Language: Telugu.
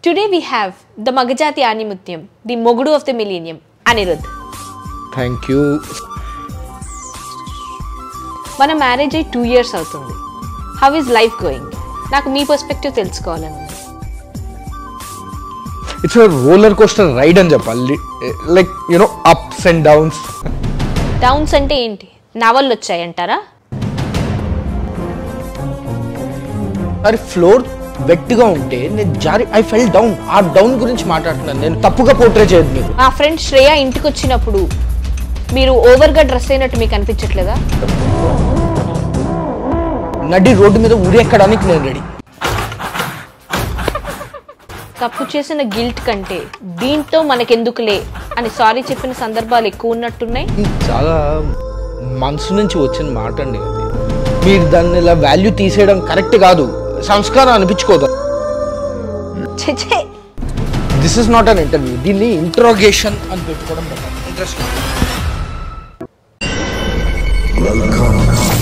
టుడే వీ హ్యావ్ ద మగజాతి ఆనిముత్యం ది మొగుడు of the millennium Anirudh thank you మన మ్యారేజ్ అయ్యి టూ ఇయర్స్ అవుతుంది హౌ ఈజ్ లైఫ్ గోయింగ్ నాకు మీ పర్స్పెక్టివ్ తెలుసుకోవాలని ఉంది. ఇట్స్ రోలర్ కోస్టర్ రైడ్ అని చెప్పాలి like you know ups and downs downs అంటే ఏంటి నవళ్ళు వచ్చాయంటారా మరి ఫ్లోర్ వెట్గా ఉంటే నేను జారి ఐ ఫెల్ డౌన్ ఆ డౌన్ గురించి మాట్లాడుతున్నాను నేను తప్పుగా పోర్ట్రే చేయదు మీరు మా ఫ్రెండ్ శ్రేయ ఇంటికి వచ్చినప్పుడు మీరు ఓవర్గా డ్రెస్ అయినట్టు మీకు అనిపించట్లేదా నడి రోడ్డు మీద ఊరేక్కడానికి నేను రెడీ తప్పు చేసిన గిల్ట్ కంటే దీంతో మనకెందుకులే అని సారీ చెప్పిన సందర్భాలు ఎక్కువ ఉన్నట్టున్నాయి ఇది చాలా మనసు నుంచి వచ్చిన మాట అండి అది మీరు దాన్ని ఇలా వాల్యూ తీసేయడం కరెక్ట్ కాదు సంస్కారం అనిపించుకోదు ఛే this is not an interview దీన్ని ఇంట్రోగేషన్ అని పెట్టుకోవడం ఇంట్రెస్ట్ Welcome